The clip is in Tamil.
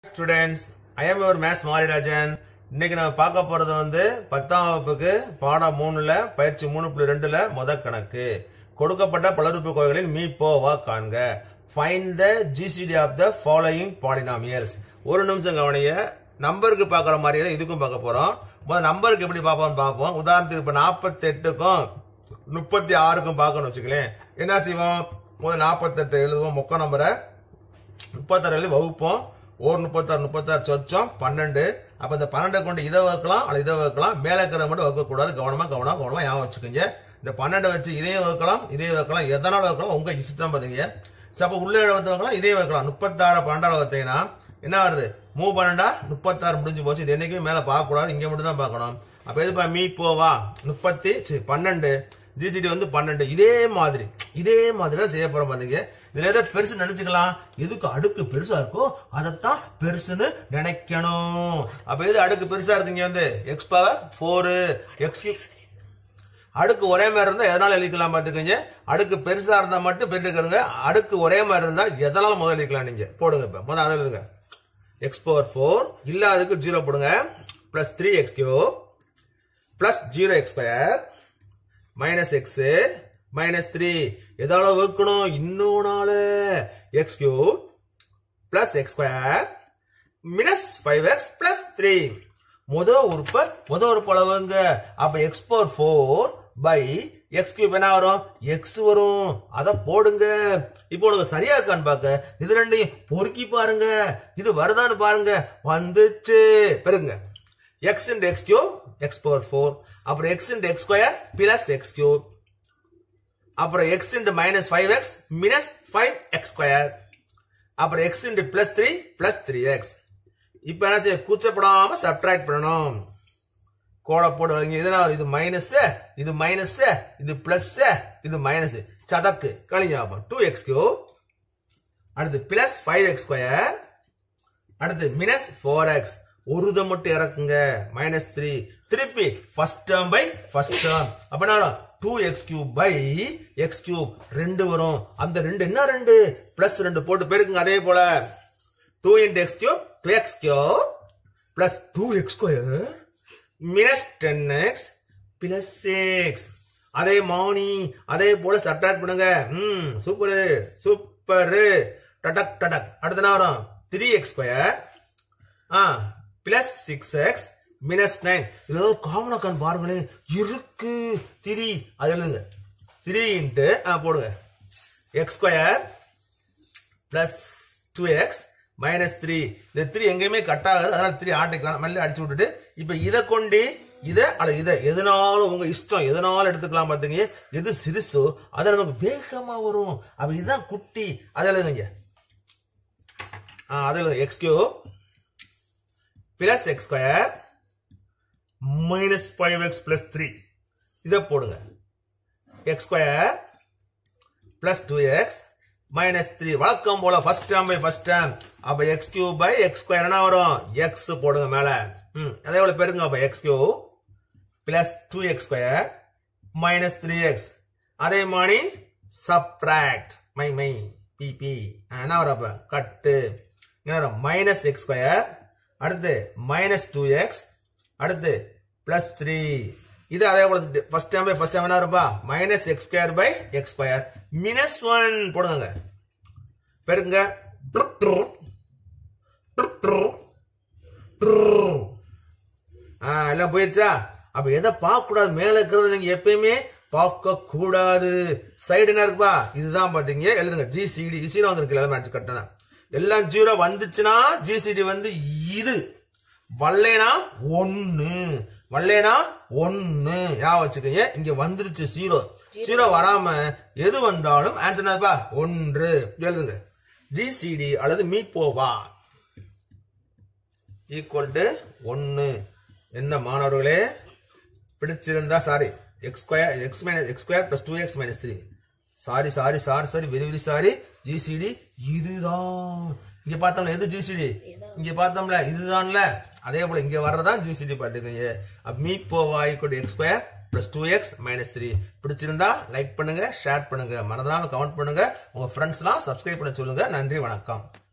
students I am your maths Marirajan இன்னைக்கு நம்ம பார்க்க போறது வந்து பத்தாம் வகுப்புக்கு பாடம் மூணுல பயிற்சி மூணு புள்ளி ரெண்டுல முத கணக்கு கொடுக்கப்பட்ட பலருப்பு கோவைகளின் மீ போ வா காண்க find the GCD of the following polynomials ஒரு நிமிஷம் கவனிய நம்பருக்கு பார்க்குற மாதிரி தான் இதுக்கும் பார்க்க போறோம் முதல் நம்பருக்கு எப்படி பார்ப்போம்னு பார்ப்போம் உதாரணத்துக்கு இப்போ நாற்பத்தி எட்டுக்கும் முப்பத்தி ஆறுக்கும் பார்க்கணும் வச்சுக்கலேன் என்ன செய்வோம் முதல் நாற்பத்தெட்டு எழுதுவோம் மொக்க நம்பரை முப்பத்தாறு எழுதி வகுப்போம் ஒரு முப்பத்தாறு முப்பத்தாறு சொச்சம் பன்னெண்டு அப்ப இந்த பன்னெண்டை கொண்டு இதை வகுக்கலாம் அல்லது இதை வகுக்கலாம் மேலே இருக்கிறத மட்டும் வகுக்க கூடாது கவனமா கவனமா கவனமா ஞாபகம் வச்சுக்கோங்க இந்த பன்னெண்டை வச்சு இதையும் வகுக்கலாம் இதையும் வகுக்கலாம் எதனால வகுக்கலாம் உங்க இஷ்டம் பாத்தீங்க சரி, அப்ப உள்ள எழுபத்து வைக்கலாம் இதே வைக்கலாம் முப்பத்தாறு பன்னெண்டாவது வகுத்தீங்கன்னா என்ன வருது மூ பன்னெண்டா முப்பத்தாறு முடிஞ்சு போச்சு இது என்னைக்குமே மேல பார்க்க கூடாது இங்க மட்டும் தான் பார்க்கணும் அப்ப எதுப்பா மீ போவா முப்பத்தி சரி, பன்னெண்டு ஜிசிடி வந்து பன்னெண்டு இதே மாதிரி இதே மாதிரி தான் செய்ய போறோம் பாத்தீங்க இதுல எதை பெருசு நினைச்சுக்கலாம் எதுக்கு அடுக்கு பெருசா இருக்கோ அதைத்தான் பெருசுன்னு நினைக்கணும் அப்ப எது அடுக்கு பெருசா இருக்குங்க வந்து எக்ஸ் பவர் ஃபோரு எக்ஸ் அடுக்கு ஒரே மாதிரி இருந்தா எதனால எழுதிக்கலாம் பாத்துக்கோங்க அடுக்கு பெருசா இருந்தா மட்டும் பெருட்டுக்கிறங்க அடுக்கு ஒரே மாதிரி இருந்தா எதனால முதல்ல எழுதிக்கலாம் நீங்க போடுங்க இப்ப முதல்ல அதை எழுதுங்க எக்ஸ் பவர் ஃபோர் இல்லாததுக்கு ஜீரோ போடுங்க plus three x cube plus zero x square minus x minus three எதால வகுக்கணும் இன்னொன்னால x cube plus x square minus five x plus three முத உறுப்ப முத உறுப்பு அளவுங்க அப்ப x power four by x cube என்ன வரும் எக்ஸ் வரும் அத போடுங்க இப்போ உனக்கு சரியா இருக்கான்னு பாக்க இது ரெண்டையும் பொறுக்கி பாருங்க இது வருதான்னு பாருங்க வந்துச்சு பெருங்க x into x cube x power four அப்புறம் x into x square plus x cube அப்புறம் x into minus five x minus five x square அப்புறம் x into plus three plus three x இப்போ என்ன செய்ய கூச்சப்படாம சப்ட்ராக்ட் பண்ணணும் கோடை போட்டு வைங்க இதனால் இது மைனஸ் இது மைனஸ் இது பிளஸ் இது மைனஸ் சதக்கு கழிஞ்சு டூ எக்ஸ் கியூ அடுத்து பிளஸ் ஃபைவ் எக்ஸ் ஸ்கொயர் அடுத்து மினஸ் ஃபோர் எக்ஸ் ஒரு இதை மட்டும் இறக்குங்க மைனஸ் த்ரீ திருப்பி first term by first term அப்ப என்ன வரும் two x cube by x cube ரெண்டு வரும் அந்த ரெண்டு என்ன ரெண்டு பிளஸ் ரெண்டு போட்டு பெருக்குங்க அதே போல two into x cube two x cube plus two x square minus ten x plus six அதே மௌனி அதே போல சப்ட்ராக்ட் பண்ணுங்க ம் சூப்பர் சூப்பர் டடக் டடக் அடுத்த என்ன வரும் த்ரீ எக்ஸ் ஸ்கொயர் ஆ plus six x minus nine இதுல ஏதாவது காமன் அக்கான் பாருங்களேன் இருக்கு த்ரீ அது எழுதுங்க த்ரீ இன்ட்டு போடுங்க x square plus two x minus three இந்த த்ரீ எங்கேயுமே கட் ஆகாது அதனால த்ரீ ஆட்டைக்கலாம் மெல்ல அடிச்சு விட்டுட்டு இப்ப இதை கொண்டு இதை அல்ல இதை எதனாலும் உங்க இஷ்டம் எதனாலும் எடுத்துக்கலாம் பாத்தீங்க எது சிறுசோ அது நமக்கு வேகமா வரும் அப்ப இதுதான் குட்டி அதை எழுதுங்க அது எழுதுங்க x cube plus x square minus five x plus three இதை போடுங்க x square plus two x minus three வழக்கம் போல first term by first term அப்ப x cube by x square என்ன வரும் எக்ஸ் போடுங்க மேல ம் அதே போல பெருங்க அப்ப x cube plus two x square minus three x அதே மாதிரி சப்ட்ராக்ட் மை மை பிபி என்ன வரும் அப்ப கட்டு என்ன வரும் மைனஸ் எக்ஸ் ஸ்கொயர் அடுத்து மைனஸ் டூ எக்ஸ் அடுத்து பிளஸ் த்ரீ இது அதே போல first time by first time என்ன இருப்பா minus x square by x square minus one போடுங்க பெருங்க எல்லாம் போயிருச்சா அப்ப எதை பார்க்க கூடாது மேல இருக்கிறது நீங்க எப்பயுமே பார்க்க கூடாது சைடு என்ன இருக்குப்பா இதுதான் பாத்தீங்க எழுதுங்க ஜிசிடி ஜீரோ வந்துருக்கு எல்லாமே அடிச்சு கட்டணும் எல்லாம் ஜீரோ வந்துச்சுன்னா ஜிசிடி வந்து இது வல்லேனா ஒன்னு வல்லேனா ஒன்னு ஞாபகம் வச்சுக்கோங்க இங்க வந்துருச்சு ஜீரோ ஜீரோ வராம எது வந்தாலும் ஆன்சர் என்னதுப்பா ஒன்று எழுதுங்க ஜிசிடி அல்லது மீ போவா ஈக்குவல் டு ஒன்னு என்ன மாணவர்களே பிடிச்சிருந்தா sorry x square x minus x square plus two x minus three sorry sorry sorry sorry very very sorry GCD இதுதான் இங்க பார்த்தோம்ல எது ஜிசிடி இங்க பார்த்தோம்ல இதுதான்ல அதே போல இங்க வர்றதான் ஜிசிடி பாத்துக்கோங்க அப்ப மீ போவா equal x square plus two x minus three பிடிச்சிருந்தா லைக் பண்ணுங்க ஷேர் பண்ணுங்க மறந்துடாம கமெண்ட் பண்ணுங்க உங்க ஃப்ரெண்ட்ஸ்லாம் சப்ஸ்கிரைப் பண்ண சொல்லுங்க நன்றி வணக்கம்